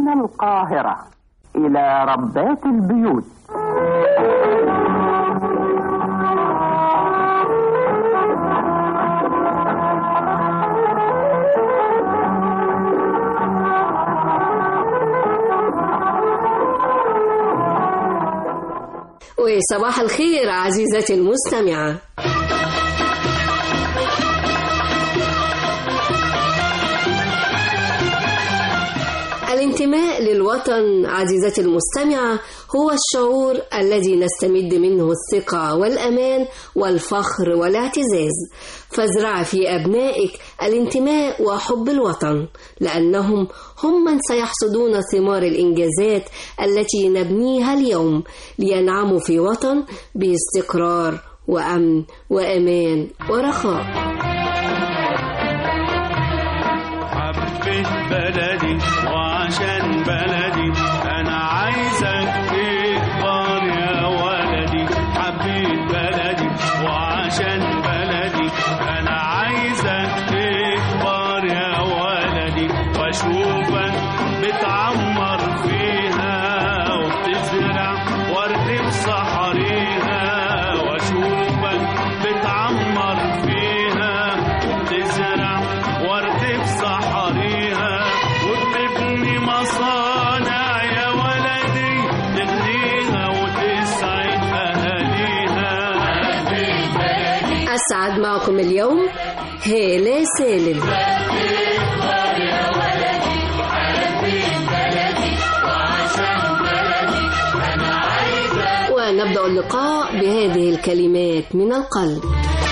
من القاهرة إلى ربات البيوت وصباح الخير عزيزتي المستمعة الانتماء للوطن عزيزتي المستمعة هو الشعور الذي نستمد منه الثقة والأمان والفخر والاعتزاز فازرع في أبنائك الانتماء وحب الوطن لأنهم هم من سيحصدون ثمار الإنجازات التي نبنيها اليوم لينعموا في وطن باستقرار وأمن وأمان ورخاء حبيت بلدي وعشان بلدي انا عايزك تكبر يا ولدي حبيت بلدي وعشان بلدي انا عايزك تكبر يا ولدي واشوفك بتعمر فيها وبتزرع ورد بصحريها واشوفك بتعمر فيها وبتزرع ورد بصحريها وبتبني مصانع يا ولدي تغنيها وتسعد اهاليها أسعد معكم اليوم هالة سالم ونبدأ اللقاء بهذه الكلمات من القلب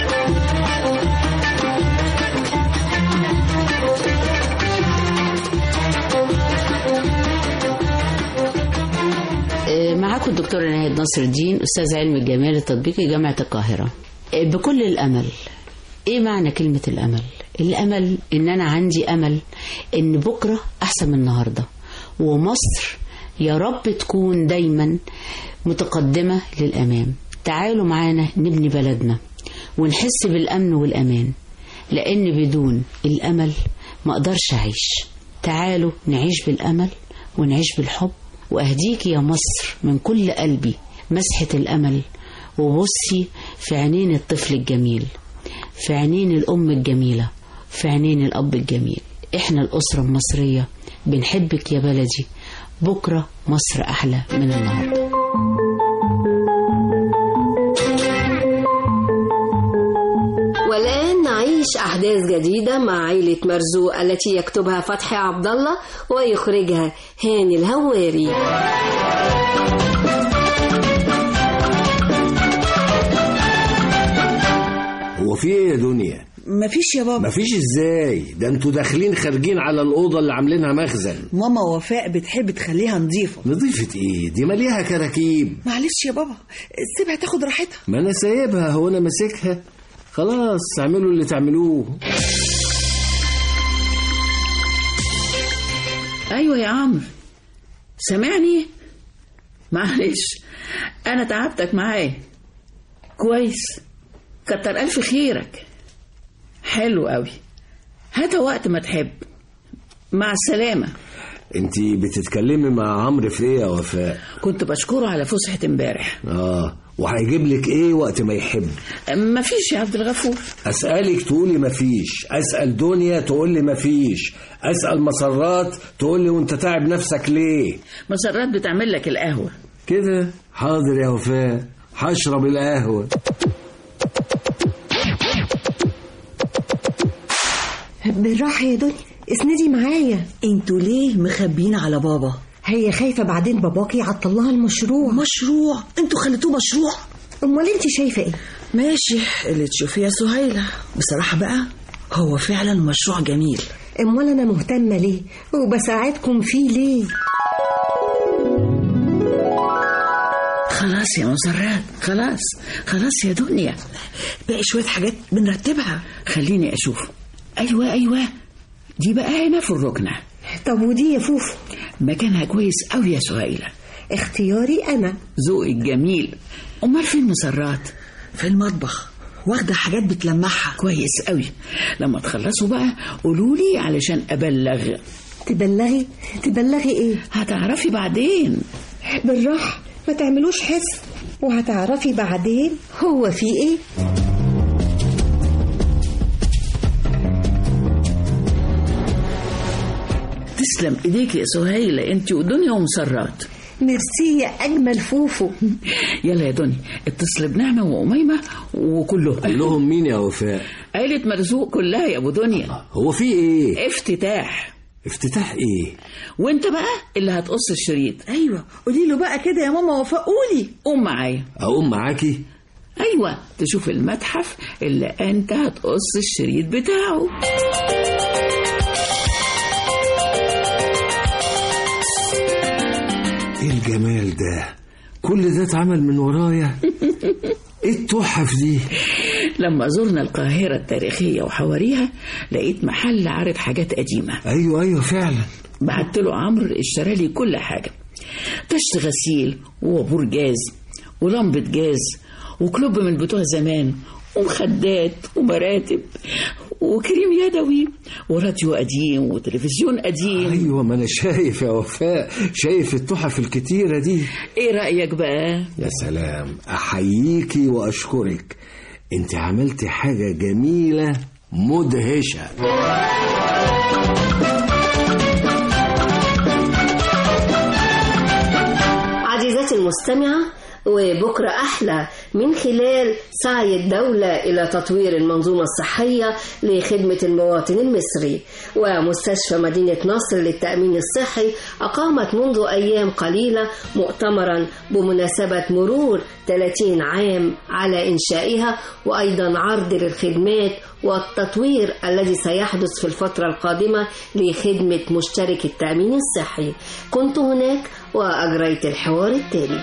معاكم الدكتورة ناهد نصر الدين أستاذ علم الجمال التطبيقي جامعة القاهرة بكل الأمل إيه معنى كلمة الأمل؟ الأمل إن أنا عندي أمل إن بكرة أحسن من النهاردة ومصر يا رب تكون دايما متقدمة للأمام تعالوا معانا نبني بلدنا ونحس بالأمن والأمان لأن بدون الأمل ما أقدرش أعيش تعالوا نعيش بالأمل ونعيش بالحب وأهديك يا مصر من كل قلبي مسحة الأمل وبصي في عينين الطفل الجميل في عينين الأم الجميلة في عينين الأب الجميل إحنا الأسرة المصرية بنحبك يا بلدي بكرة مصر أحلى من النهاردة والآن نعيش أحداث جديدة مع عائلة مرزوق التي يكتبها فتحي عبد الله ويخرجها هاني الهواري هو في ايه يا دنيا مفيش يا بابا مفيش ازاي ده انتوا داخلين خارجين على الاوضه اللي عاملينها مخزن ماما وفاء بتحب تخليها نظيفة نضيفه ايه دي مليها كراكيب معلش يا بابا سيبها تاخد راحتها ما انا سايبها هو انا ماسكها خلاص اعملوا اللي تعملوه ايوه يا عمرو سامعني معلش انا تعبتك معايا كويس كتر الف خيرك حلو قوي هات وقت ما تحب مع السلامه انت بتتكلمي مع عمرو في ايه يا وفاء كنت بشكره على فسحه امبارح اه وهيجيب لك ايه وقت ما يحب مفيش يا عبد الغفور اسالك تقولي مفيش اسال دنيا تقول لي مفيش اسال مسرات تقول لي وانت تعب نفسك ليه مسرات بتعمل لك القهوه كده حاضر يا وفاء هشرب القهوه بالراحة يا دنيا اسندي معايا انتوا ليه مخبيين على بابا هي خايفة بعدين باباكي يعطل لها المشروع مشروع انتوا خليتوه مشروع امال انت شايفة ايه ماشي اللي تشوفيه يا سهيلة بصراحة بقى هو فعلا مشروع جميل امال انا مهتمة ليه وبساعدكم فيه ليه خلاص يا مسرات خلاص خلاص يا دنيا باقي شوية حاجات بنرتبها خليني اشوف ايوه ايوه دي بقى هنا في الركنه طب ودي يا فوفو مكانها كويس قوي يا سهيله اختياري انا ذوقك جميل امال فين مسرات في المطبخ واخدة حاجات بتلمعها كويس قوي لما تخلصوا بقى قولوا لي علشان ابلغ تبلغي تبلغي ايه هتعرفي بعدين بالراحة ما تعملوش حس وهتعرفي بعدين هو في ايه تسلم ايديك يا سهيلة انت ودنيا ومسرات ميرسي يا اجمل فوفو يلا يا دنيا اتصل بنعمة وأميمة وكلهم قال لهم مين يا وفاء عيلة مرزوق كلها يا ابو دنيا هو في ايه افتتاح افتتاح ايه وانت بقى اللي هتقص الشريط ايوه قولي له بقى كده يا ماما وفاء قولي قوم معايا اقوم معاكي ايوه تشوف المتحف اللي انت هتقص الشريط بتاعه ايه الجمال ده كل ده اتعمل من ورايا ايه التحف دي لما زرنا القاهرة التاريخية وحواريها لقيت محل عارض حاجات قديمة ايوه ايوه فعلا بعت له عمرو اشترى لي كل حاجة طشت غسيل ووابور جاز ولمبة جاز وكلوب من بتوع زمان ومخدات ومراتب وكريم يدوي وراديو قديم وتلفزيون قديم ايوه ما انا شايف يا وفاء شايف التحف الكتيره دي ايه رأيك بقى يا سلام احييكي واشكرك انت عملتي حاجه جميله مدهشه عزيزتي المستمعة وبكرة أحلى من خلال سعي الدولة إلى تطوير المنظومة الصحية لخدمة المواطن المصري ومستشفى مدينة نصر للتأمين الصحي أقامت منذ أيام قليلة مؤتمرا بمناسبة مرور 30 عام على إنشائها وأيضا عرض للخدمات والتطوير الذي سيحدث في الفترة القادمة لخدمة مشترك التأمين الصحي كنت هناك وأجريت الحوار التالي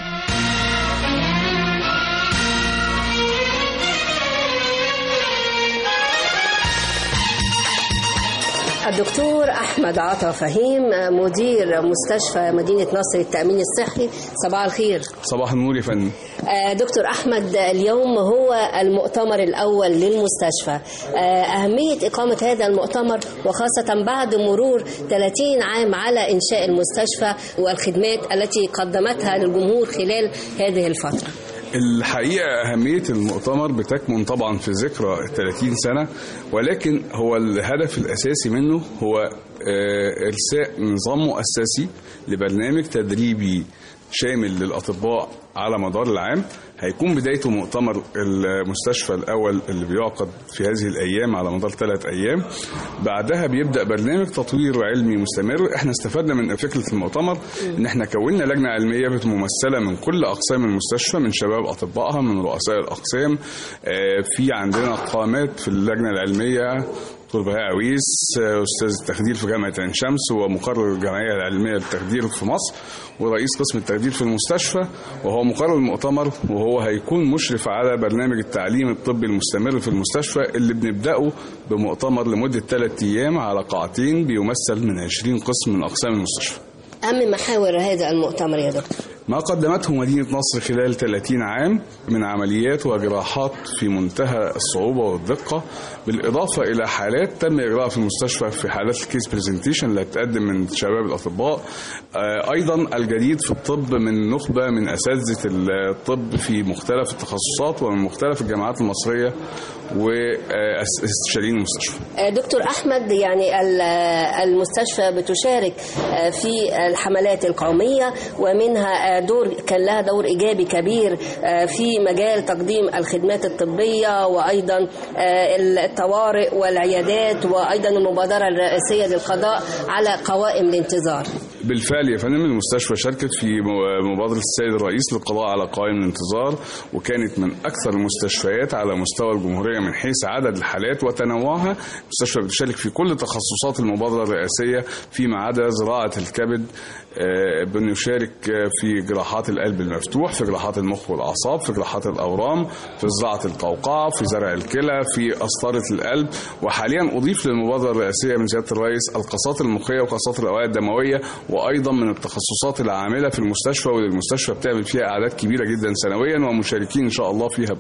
الدكتور أحمد عطا فهيم مدير مستشفى مدينة نصر التأمين الصحي صباح الخير صباح النور يا فندم آه، دكتور أحمد اليوم هو المؤتمر الأول للمستشفى آه، أهمية إقامة هذا المؤتمر وخاصة بعد مرور 30 عام على إنشاء المستشفى والخدمات التي قدمتها للجمهور خلال هذه الفترة الحقيقة أهمية المؤتمر بتكمن طبعا في ذكرى 30 سنة ولكن هو الهدف الأساسي منه هو آه، إرساء نظام مؤسسي لبرنامج تدريبي شامل للأطباء على مدار العام هيكون بدايته مؤتمر المستشفى الأول اللي بيعقد في هذه الأيام على مدار ثلاث أيام بعدها بيبدأ برنامج تطوير علمي مستمر احنا استفدنا من فكرة المؤتمر ان احنا كوننا لجنة علمية ممثلة من كل أقسام المستشفى من شباب أطبائها من رؤساء الأقسام آه، في عندنا قامات في اللجنة العلمية دكتور بهاء عويس آه، استاذ التخدير في جامعه عين شمس ومقرر الجمعيه العلميه للتخدير في مصر ورئيس قسم التخدير في المستشفى وهو مقرر المؤتمر وهو هيكون مشرف على برنامج التعليم الطبي المستمر في المستشفى اللي بنبداه بمؤتمر لمده ثلاث ايام على قاعتين بيمثل من 20 قسم من اقسام المستشفى. أهم محاور هذا المؤتمر يا دكتور ما قدمته مدينة نصر خلال 30 عام من عمليات وجراحات في منتهى الصعوبة والدقة بالإضافة إلى حالات تم إجراءها في المستشفى في حالات الكيس برزنتيشن اللي هتقدم من شباب الأطباء آه، أيضا الجديد في الطب من نخبة من أساتذة الطب في مختلف التخصصات ومن مختلف الجامعات المصرية واستشاريين المستشفى آه، دكتور أحمد يعني ال- آه، المستشفى بتشارك آه، في الحملات القومية ومنها آه، دور كان لها دور إيجابي كبير آه، في مجال تقديم الخدمات الطبية وأيضا آه، الطوارئ والعيادات وأيضا المبادرة الرئاسية للقضاء على قوائم الانتظار بالفعل يا فندم المستشفى شاركت في م- مبادرة السيد الرئيس للقضاء على قوائم الانتظار وكانت من أكثر المستشفيات على مستوى الجمهورية من حيث عدد الحالات وتنوعها المستشفى بتشارك في كل تخصصات المبادرة الرئاسية فيما عدا زراعة الكبد آه، بنشارك آه، في جراحات القلب المفتوح في جراحات المخ والأعصاب في جراحات الأورام في زراعة القوقعة في زرع الكلى في قسطرة القلب وحاليا أضيف للمبادرة الرئاسية من سيادة الرئيس القصات المخية وقصات الأوعية الدموية وأيضا من التخصصات العاملة في المستشفى واللي المستشفى بتعمل فيها أعداد كبيرة جدا سنويا ومشاركين إن شاء الله فيها ب-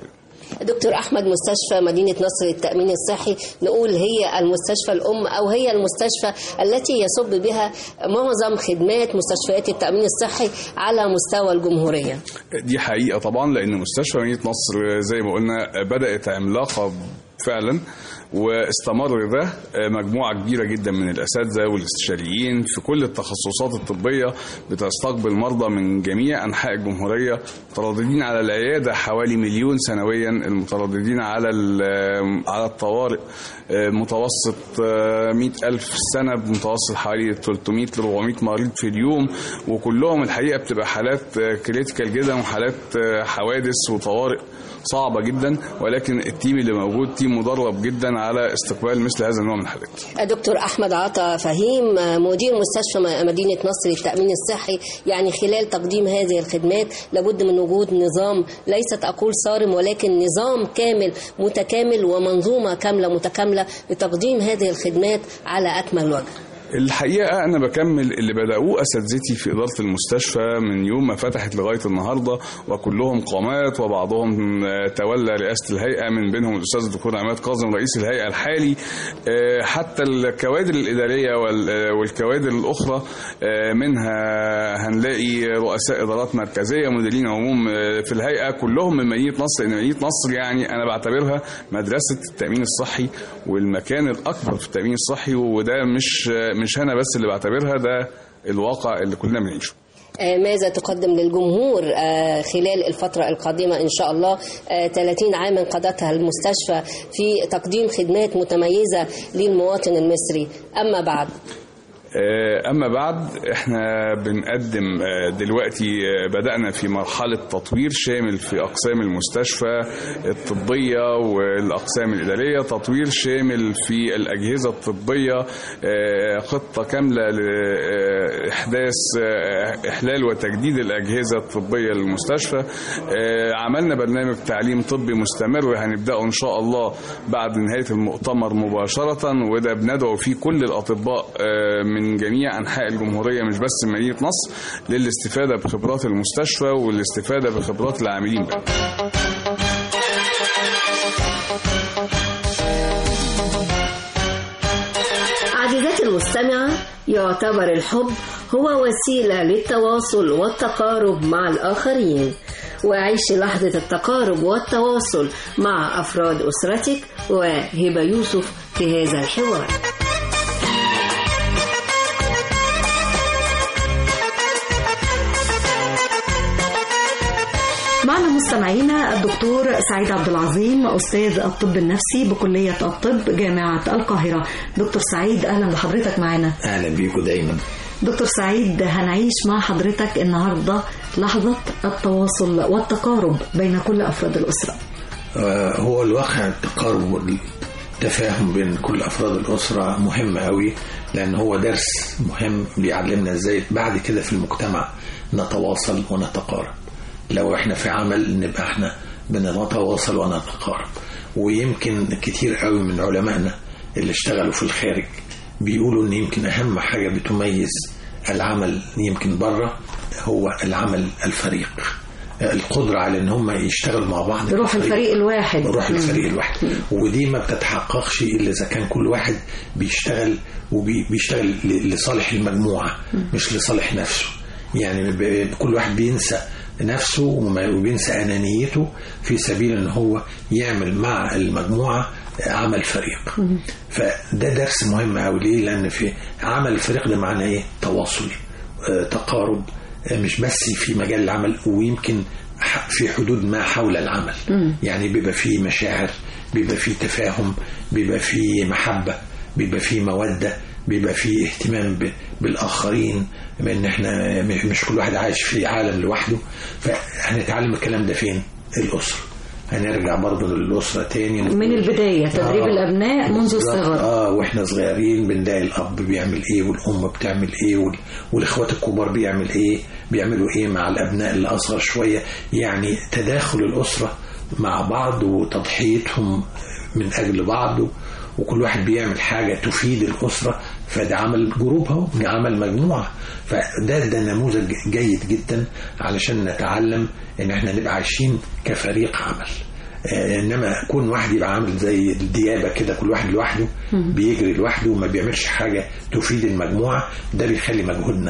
دكتور أحمد مستشفى مدينة نصر للتأمين الصحي نقول هي المستشفى الأم أو هي المستشفى التي يصب بها معظم خدمات مستشفيات التأمين الصحي على مستوى الجمهورية دي حقيقة طبعا لأن مستشفى مدينة نصر زي ما قلنا بدأت عملاقة فعلا واستمر ده مجموعة كبيرة جدا من الأساتذة والاستشاريين في كل التخصصات الطبية بتستقبل مرضى من جميع أنحاء الجمهورية مترددين على العيادة حوالي مليون سنويا المترددين على على الطوارئ متوسط 100 ألف سنة بمتوسط حوالي 300 ل 400 مريض في اليوم وكلهم الحقيقة بتبقى حالات كريتيكال جدا وحالات حوادث وطوارئ صعبة جدا ولكن التيم اللي موجود تيم مدرب جدا على استقبال مثل هذا النوع من الحالات دكتور أحمد عطا فهيم مدير مستشفى مدينة نصر للتأمين الصحي يعني خلال تقديم هذه الخدمات لابد من وجود نظام ليست أقول صارم ولكن نظام كامل متكامل ومنظومة كاملة متكاملة لتقديم هذه الخدمات على أكمل وجه الحقيقة أنا بكمل اللي بدأوه أساتذتي في إدارة المستشفى من يوم ما فتحت لغاية النهاردة وكلهم قامات وبعضهم تولى رئاسة الهيئة من بينهم الأستاذ الدكتور عماد كاظم رئيس الهيئة الحالي حتى الكوادر الإدارية والكوادر الأخرى منها هنلاقي رؤساء إدارات مركزية مديرين عموم في الهيئة كلهم من مدينة نصر لأن مدينة نصر يعني أنا بعتبرها مدرسة التأمين الصحي والمكان الأكبر في التأمين الصحي وده مش مش انا بس اللي بعتبرها ده الواقع اللي كلنا بنعيشه ماذا تقدم للجمهور خلال الفترة القادمة إن شاء الله 30 عاما قضتها المستشفى في تقديم خدمات متميزة للمواطن المصري أما بعد أما بعد إحنا بنقدم دلوقتي بدأنا في مرحلة تطوير شامل في أقسام المستشفى الطبية والأقسام الإدارية تطوير شامل في الأجهزة الطبية خطة كاملة لإحداث إحلال وتجديد الأجهزة الطبية للمستشفى عملنا برنامج تعليم طبي مستمر هنبدأه إن شاء الله بعد نهاية المؤتمر مباشرة وده بندعو فيه كل الأطباء من من جميع أنحاء الجمهورية مش بس مدينة نصر للاستفادة بخبرات المستشفى والاستفادة بخبرات العاملين بها. عزيزاتي المستمعة يعتبر الحب هو وسيلة للتواصل والتقارب مع الآخرين وعيش لحظة التقارب والتواصل مع أفراد أسرتك وهبة يوسف في هذا الحوار معنا مستمعينا الدكتور سعيد عبد العظيم استاذ الطب النفسي بكليه الطب جامعه القاهره دكتور سعيد اهلا بحضرتك معنا اهلا بيكم دايما دكتور سعيد هنعيش مع حضرتك النهارده لحظه التواصل والتقارب بين كل افراد الاسره آه هو الواقع التقارب والتفاهم بين كل افراد الاسره مهم قوي لان هو درس مهم بيعلمنا ازاي بعد كده في المجتمع نتواصل ونتقارب لو احنا في عمل نبقى احنا بنتواصل ونتقارب ويمكن كتير قوي من علمائنا اللي اشتغلوا في الخارج بيقولوا ان يمكن اهم حاجة بتميز العمل يمكن بره هو العمل الفريق القدرة على ان هم يشتغلوا مع بعض روح الفريق الواحد روح الفريق الواحد ودي ما بتتحققش الا اذا كان كل واحد بيشتغل وبيشتغل لصالح المجموعة مش لصالح نفسه يعني كل واحد بينسى نفسه وبينسى أنانيته في سبيل أن هو يعمل مع المجموعة عمل فريق فده درس مهم قوي ليه لأن في عمل الفريق ده معناه إيه تواصل تقارب مش بس في مجال العمل ويمكن في حدود ما حول العمل يعني بيبقى فيه مشاعر بيبقى فيه تفاهم بيبقى فيه محبة بيبقى فيه مودة بيبقى فيه اهتمام بالآخرين بان احنا مش كل واحد عايش في عالم لوحده فهنتعلم الكلام ده فين الأسرة هنرجع برضه للأسرة تاني من البداية تدريب آه الأبناء منذ الصغر اه واحنا صغيرين بنلاقي الأب بيعمل إيه والأم بتعمل إيه وال... والإخوات الكبار بيعمل إيه بيعملوا إيه مع الأبناء اللي أصغر شوية يعني تداخل الأسرة مع بعض وتضحيتهم من أجل بعض وكل واحد بيعمل حاجة تفيد الأسرة فده عمل جروب اهو عمل مجموعة فده ده نموذج جيد جدا علشان نتعلم ان احنا نبقى عايشين كفريق عمل آه، انما كون واحد يبقى عامل زي الديابه كده كل واحد لوحده بيجري لوحده وما بيعملش حاجه تفيد المجموعه ده بيخلي مجهودنا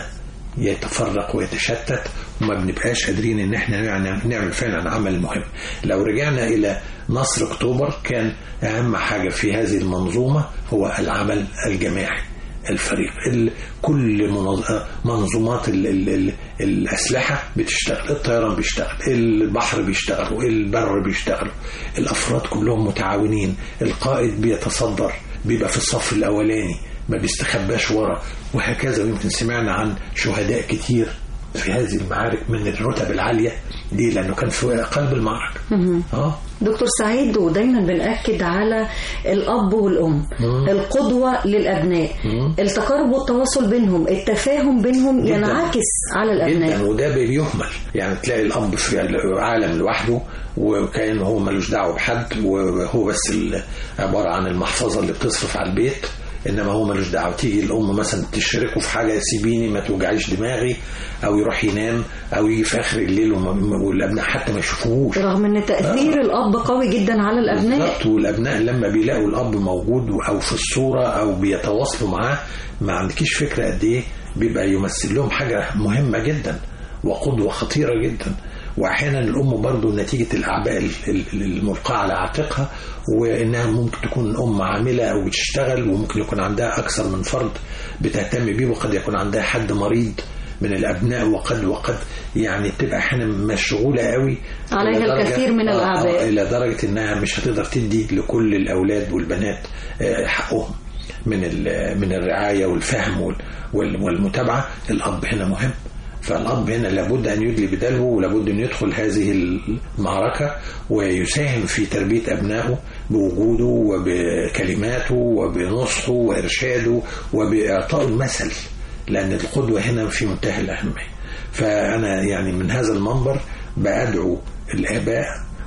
يتفرق ويتشتت وما بنبقاش قادرين ان احنا نعمل نعمل فعلا عمل مهم لو رجعنا الى نصر اكتوبر كان اهم حاجه في هذه المنظومه هو العمل الجماعي الفريق ال- كل منظ- منظومات ال ال ال الأسلحة بتشتغل الطيران بيشتغل البحر بيشتغل البر بيشتغل الأفراد كلهم متعاونين القائد بيتصدر بيبقى في الصف الأولاني ما بيستخباش ورا وهكذا ويمكن سمعنا عن شهداء كتير في هذه المعارك من الرتب العالية دي لأنه كان في قلب المعركة اه دكتور سعيد ودايما بنأكد على الأب والأم مم. القدوة للأبناء مم. التقارب والتواصل بينهم التفاهم بينهم جداً. ينعكس على الأبناء جدا وده بيهمل يعني تلاقي الاب في عالم لوحده وكأنه هو ملوش دعوه بحد وهو بس ال- عباره عن المحفظه اللي بتصرف على البيت انما هو ملوش دعوه تيجي الام مثلا تشركه في حاجه سيبيني ما توجعيش دماغي او يروح ينام او يجي في اخر الليل وما- والابناء حتى ما يشوفوهوش رغم ان تأثير الأب قوي جدا على الأبناء بالظبط والابناء لما بيلاقوا الاب موجود او في الصوره او بيتواصلوا معاه ما عندكيش فكره قد ايه بيبقى يمثل لهم حاجه مهمه جدا وقدوه خطيره جدا واحيانا الام برضو نتيجه الاعباء ال- ال- الملقاه على عاتقها وانها ممكن تكون ام عامله او بتشتغل وممكن يكون عندها اكثر من فرد بتهتم بيه وقد يكون عندها حد مريض من الابناء وقد وقد يعني بتبقى احيانا مشغوله قوي عليها إلى درجة- الكثير من آه، الأعباء. آه، الى درجه انها مش هتقدر تدي لكل الاولاد والبنات آه، حقهم من ال- من الرعايه والفهم وال- وال- والمتابعه الاب هنا مهم فالاب هنا لابد ان يدلي بدلوه ولابد ان يدخل هذه المعركه ويساهم في تربيه ابنائه بوجوده وبكلماته وبنصحه وارشاده وباعطاء المثل لان القدوه هنا في منتهى الاهميه فانا يعني من هذا المنبر بادعو الاباء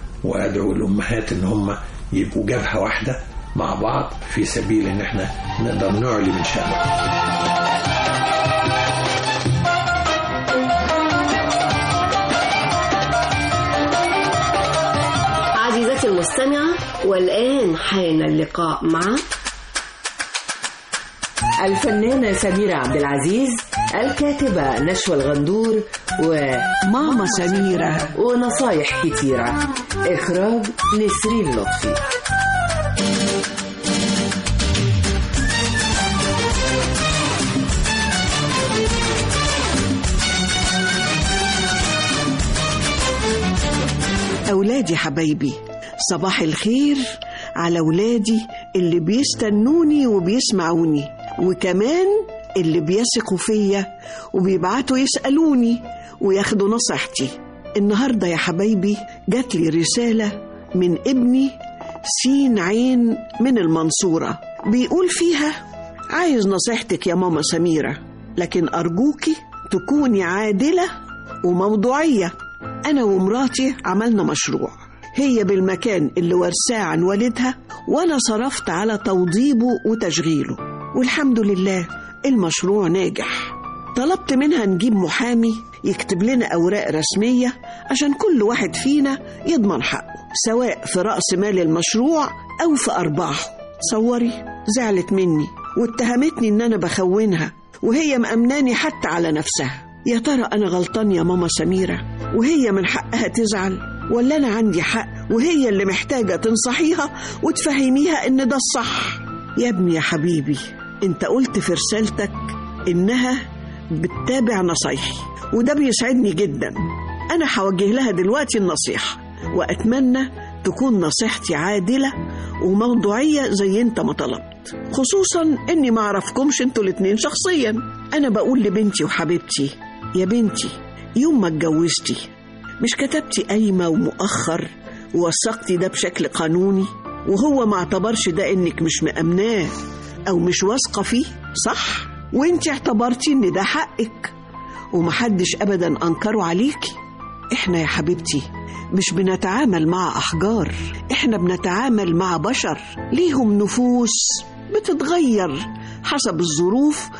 وادعو الامهات ان هم يبقوا جبهه واحده مع بعض في سبيل ان احنا نقدر نعلي من شأنهم عزيزتي المستمعة والآن حان اللقاء مع الفنانة سميرة عبد العزيز الكاتبة نشوى الغندور وماما سميرة ونصايح كتيرة إخراج نسرين لطفي أولادي حبايبي صباح الخير على أولادي اللي بيستنوني وبيسمعوني وكمان اللي بيثقوا فيا وبيبعتوا يسألوني وياخدوا نصيحتي النهاردة يا حبايبي جات لي رسالة من ابني سين عين من المنصورة بيقول فيها عايز نصيحتك يا ماما سميرة لكن أرجوكي تكوني عادلة وموضوعية أنا ومراتي عملنا مشروع هي بالمكان اللي ورثاه عن والدها وأنا صرفت على توضيبه وتشغيله والحمد لله المشروع ناجح طلبت منها نجيب محامي يكتب لنا أوراق رسمية عشان كل واحد فينا يضمن حقه سواء في رأس مال المشروع أو في أرباحه صوري زعلت مني واتهمتني إن أنا بخونها وهي مأمناني حتى على نفسها يا ترى أنا غلطان يا ماما سميرة وهي من حقها تزعل ولا أنا عندي حق وهي اللي محتاجة تنصحيها وتفهميها إن ده الصح يا ابني يا حبيبي انت قلت في رسالتك إنها بتتابع نصايحي وده بيسعدني جدا أنا هوجه لها دلوقتي النصيحة وأتمنى تكون نصيحتي عادلة وموضوعية زي انت ما طلبت خصوصا اني ما اعرفكمش انتوا الاتنين شخصيا انا بقول لبنتي وحبيبتي يا بنتي يوم ما اتجوزتي مش كتبتي قايمة ومؤخر ووثقتي ده بشكل قانوني وهو ما اعتبرش ده انك مش مأمناه او مش واثقة فيه صح وانت اعتبرتي ان ده حقك ومحدش ابدا انكره عليكي احنا يا حبيبتي مش بنتعامل مع احجار احنا بنتعامل مع بشر ليهم نفوس بتتغير حسب الظروف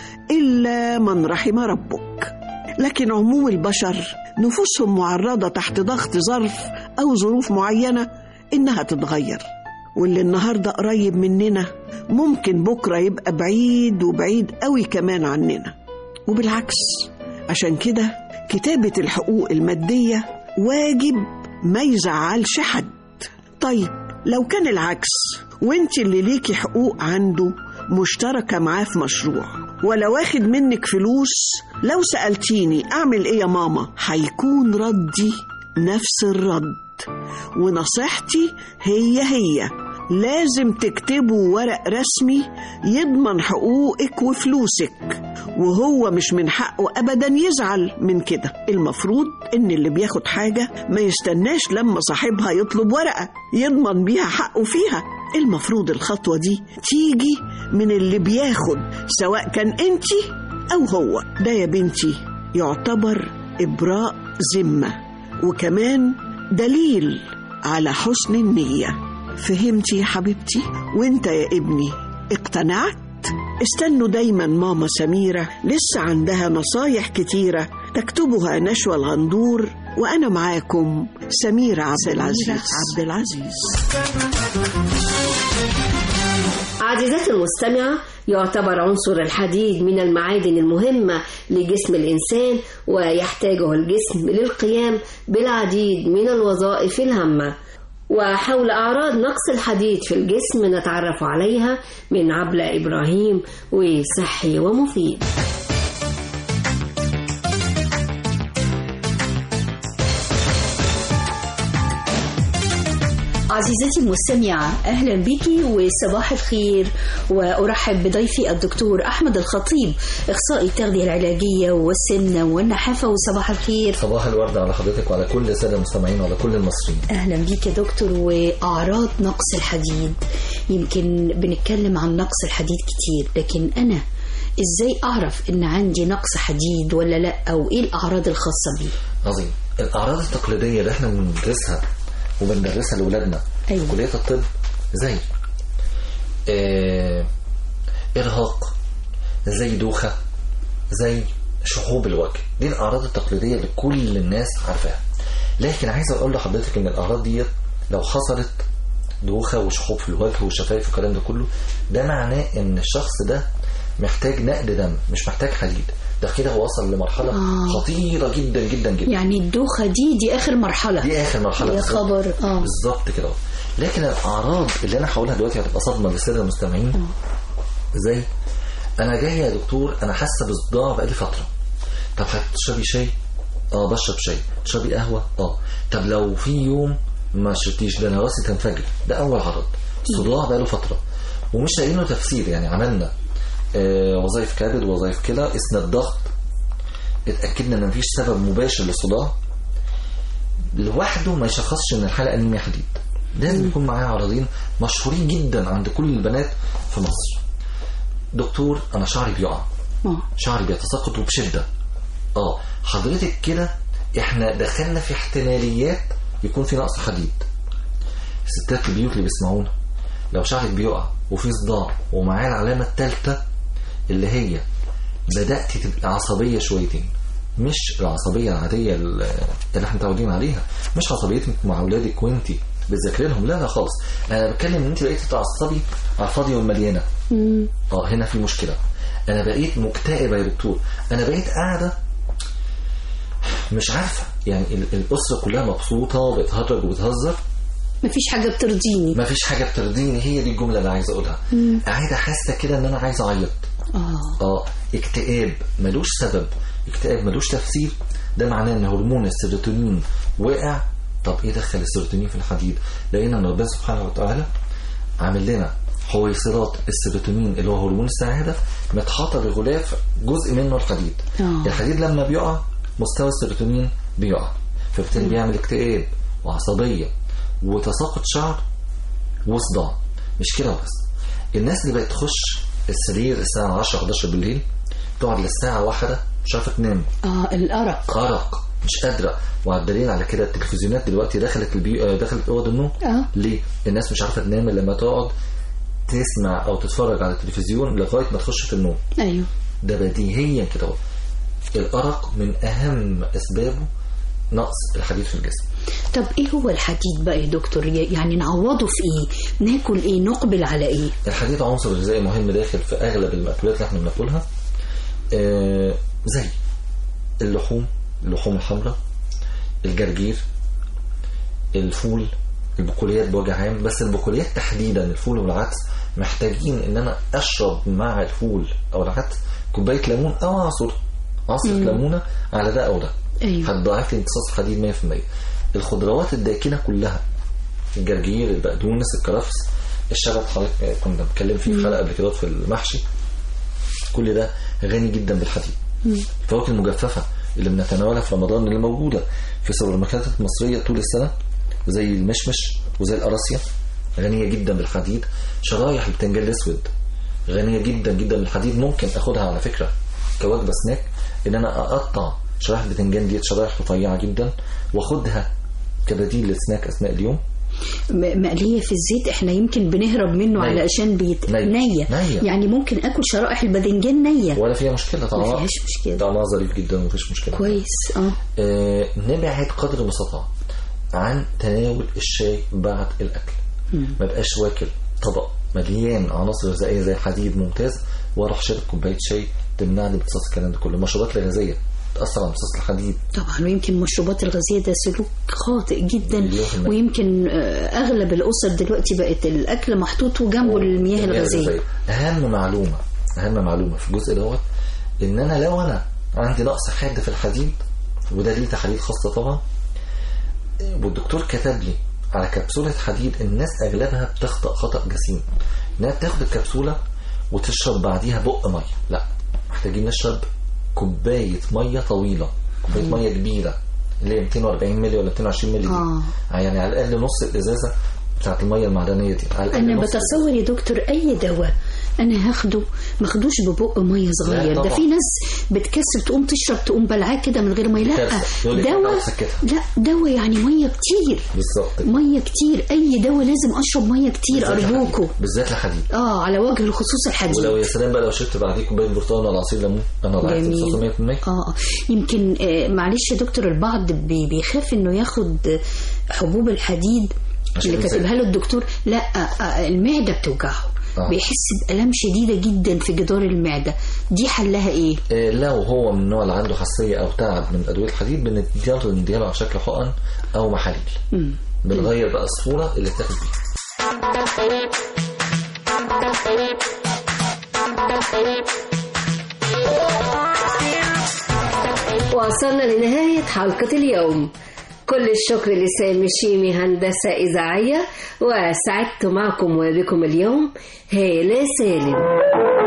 الا من رحم ربك لكن عموم البشر نفوسهم معرضه تحت ضغط ظرف او ظروف معينه إنها تتغير واللي النهاردة قريب مننا ممكن بكرة يبقى بعيد وبعيد قوي كمان عننا وبالعكس عشان كده كتابة الحقوق المادية واجب ما يزعلش حد طيب لو كان العكس وانت اللي ليكي حقوق عنده مشتركة معاه في مشروع ولا واخد منك فلوس لو سألتيني أعمل إيه يا ماما هيكون ردي نفس الرد ونصيحتي هي هي لازم تكتبوا ورق رسمي يضمن حقوقك وفلوسك وهو مش من حقه ابدا يزعل من كده المفروض ان اللي بياخد حاجه ما يستناش لما صاحبها يطلب ورقه يضمن بيها حقه فيها المفروض الخطوه دي تيجي من اللي بياخد سواء كان انت او هو ده يا بنتي يعتبر ابراء ذمه وكمان دليل على حسن النيه فهمتي يا حبيبتي وانت يا ابني اقتنعت استنوا دايما ماما سميرة لسه عندها نصايح كتيرة تكتبها نشوى الغندور وأنا معاكم سميرة عبد العزيز عبد العزيز عزيزتي المستمعة يعتبر عنصر الحديد من المعادن المهمة لجسم الإنسان ويحتاجه الجسم للقيام بالعديد من الوظائف الهامة وحول أعراض نقص الحديد في الجسم نتعرف عليها من عبلة إبراهيم وصحي ومفيد عزيزتي المستمعة أهلا بك وصباح الخير وأرحب بضيفي الدكتور أحمد الخطيب إخصائي التغذية العلاجية والسمنة والنحافة وصباح الخير صباح الورد على حضرتك وعلى كل السادة المستمعين وعلى كل المصريين أهلا بك يا دكتور وأعراض نقص الحديد يمكن بنتكلم عن نقص الحديد كتير لكن أنا إزاي أعرف إن عندي نقص حديد ولا لأ أو إيه الأعراض الخاصة بي عظيم الأعراض التقليدية اللي احنا بندرسها وبندرسها لأولادنا أيوة. في كلية الطب زي آه إرهاق زي دوخة زي شحوب الوجه دي الأعراض التقليدية اللي كل الناس عارفاها لكن عايز أقول لحضرتك إن الأعراض دي لو حصلت دوخة وشحوب في الوجه وشفايف والكلام ده كله ده معناه إن الشخص ده محتاج نقل دم مش محتاج حديد ده كده هو وصل لمرحلة آه. خطيرة جدا جدا جدا يعني الدوخة دي دي آخر مرحلة دي آخر مرحلة يا بالظبط. خبر آه بالظبط كده لكن الاعراض اللي انا هقولها دلوقتي هتبقى صدمه للساده المستمعين زي انا جاي يا دكتور انا حاسه بصداع بقالي فتره طب هتشربي شاي اه بشرب شاي تشربي قهوه اه طب لو في يوم ما شربتيش ده انا راسي تنفجر ده اول عرض صداع بقاله فتره ومش لاقيين له تفسير يعني عملنا آه وظائف كبد وظائف كلى قسنا الضغط اتاكدنا ان مفيش سبب مباشر للصداع لوحده ما يشخصش ان الحاله انيميا حديد لازم يكون معاه عرضين مشهورين جدا عند كل البنات في مصر دكتور انا شعري بيقع آه. شعري بيتساقط وبشده اه حضرتك كده احنا دخلنا في احتماليات يكون في نقص حديد الستات البيوت اللي بيسمعونا لو شعرك بيقع وفي صداع ومعاه العلامه الثالثه اللي هي بدات تبقى عصبيه شويتين مش العصبيه العاديه اللي احنا متعودين عليها مش عصبيتك مع اولادك وانت بتذاكري لهم لا لا خالص انا بتكلم ان انت بقيتي تتعصبي على الفاضيه والمليانه اه هنا في مشكله انا بقيت مكتئبه يا دكتور انا بقيت قاعده مش عارفه يعني ال- الاسره كلها مبسوطه وبتهرج وبتهزر مفيش حاجة بترضيني مفيش حاجه بترضيني هي دي الجمله اللي عايز اقولها مم. قاعده حاسه كده ان انا عايز اعيط آه اه اكتئاب ملوش سبب اكتئاب ملوش تفسير ده معناه ان هرمون السيروتونين وقع طب ايه دخل السيروتونين في الحديد لقينا ان ربنا سبحانه وتعالى عامل لنا حويصلات السيروتونين اللي هو هرمون السعاده متحاطه بغلاف جزء منه الحديد آه. الحديد لما بيقع مستوى السيروتونين بيقع فبالتالي بيعمل اكتئاب وعصبيه وتساقط شعر وصداع مش كده بس الناس اللي بقت تخش السرير الساعة 10 11 بالليل تقعد للساعة واحدة مش عارفة تنام آه الأرق أرق مش قادرة وعلى الدليل على كده التلفزيونات دلوقتي دخلت البي... آه، دخلت أوض النوم آه ليه؟ الناس مش عارفة تنام إلا لما تقعد تسمع أو تتفرج على التلفزيون لغاية ما تخش في النوم أيوه ده بديهيا كده اهو. الأرق من أهم أسبابه نقص الحديد في الجسم طب ايه هو الحديد بقى يا دكتور يعني نعوضه في ايه ناكل ايه نقبل على ايه الحديد عنصر غذائي مهم داخل في اغلب المأكولات اللي احنا بناكلها آه زي اللحوم اللحوم الحمراء الجرجير الفول البقوليات بوجه عام بس البقوليات تحديدا الفول والعدس محتاجين ان انا اشرب مع الفول او العدس كوبايه ليمون او عصر عصره مم. ليمونه على ده او ده أيوة. هتضاعف لي امتصاص الحديد 100% الخضروات الداكنه كلها الجرجير البقدونس الكرفس الشبت حضرتك آه، كنا بنتكلم فيه في حلقه قبل كده في المحشي كل ده غني جدا بالحديد الفواكه المجففة اللي بنتناولها في رمضان اللي موجودة في السوبر ماركتات المصرية طول السنة زي المشمش وزي القراصية غنية جدا بالحديد شرايح البتنجان الأسود غنية جدا جدا بالحديد ممكن أخدها على فكرة كوجبة سناك إن أنا أقطع شرايح البتنجان ديت شرايح رفيعة جدا وأخدها كبديل للسناك أثناء اليوم م- مقلية في الزيت احنا يمكن بنهرب منه نية. علشان بيت نية. نية. نية. يعني ممكن اكل شرائح الباذنجان نية ولا فيها مشكلة طبعا ما فيهاش مشكلة طعمها ظريف جدا ومفيش مشكلة كويس اه آه، نبعد قدر المستطاع عن تناول الشاي بعد الأكل ما بقاش واكل طبق مليان عناصر غذائية زي حديد ممتاز واروح شارب كوباية شاي تمنعني امتصاص الكلام ده كله المشروبات الغازية تأثر على امتصاص الحديد طبعا ويمكن المشروبات الغازية ده سلوك خاطئ جدا مليون في المية. ويمكن آه، اغلب الاسر دلوقتي بقت الاكل محطوط وجنبه المياه الغازية أهم معلومة أهم معلومة في الجزء دوت إن أنا لو أنا عندي نقص حاد في الحديد وده ليه تحاليل خاصة طبعا والدكتور كتب لي على كبسولة حديد الناس أغلبها بتخطأ خطأ جسيم إنها بتاخد الكبسولة وتشرب بعديها بق مية لا محتاجين نشرب كوباية مية طويلة كوباية مم. مية كبيرة اللي هي 240 مللي ولا 220 مللي دي آه. يعني على الأقل نص الإزازة بتاعت المية المعدنية دي على الأقل انا نص بتصور يا دكتور اي دواء انا هاخده ماخدوش ببق ميه صغير ده طبعا. في ناس بتكسر تقوم تشرب تقوم بلعاه كده من غير ميه لا كارثة. يقول لك دواء أنت مسكتها. لا دواء يعني ميه كتير بالظبط ميه كتير اي دواء لازم اشرب ميه كتير بالذات ارجوكوا الحديد. بالذات الحديد اه على وجه الخصوص الحديد ولو يا سلام بقى لو شربت بعديه كوبايه برتقال ولا عصير ليمون انا ضعت جميل. امتصاصه 100% اه آه. يمكن آه معلش يا دكتور البعض بي- بيخاف انه ياخد حبوب الحديد عشان اللي ينزل. كاتبها له الدكتور لا آه آه المعده بتوجعه آه. بيحس بألام شديدة جدا في جدار المعدة دي حلها ايه؟ إيه لو هو من النوع اللي عنده حساسيه او تعب من ادويه الحديد بنديها له نديها له على شكل حقن او محاليل مم. بنغير بقى الصوره اللي بتاخد بيها وصلنا لنهاية حلقة اليوم كل الشكر لسامي شيمي هندسة إذاعية وسعدت معكم وبكم اليوم هالة سالم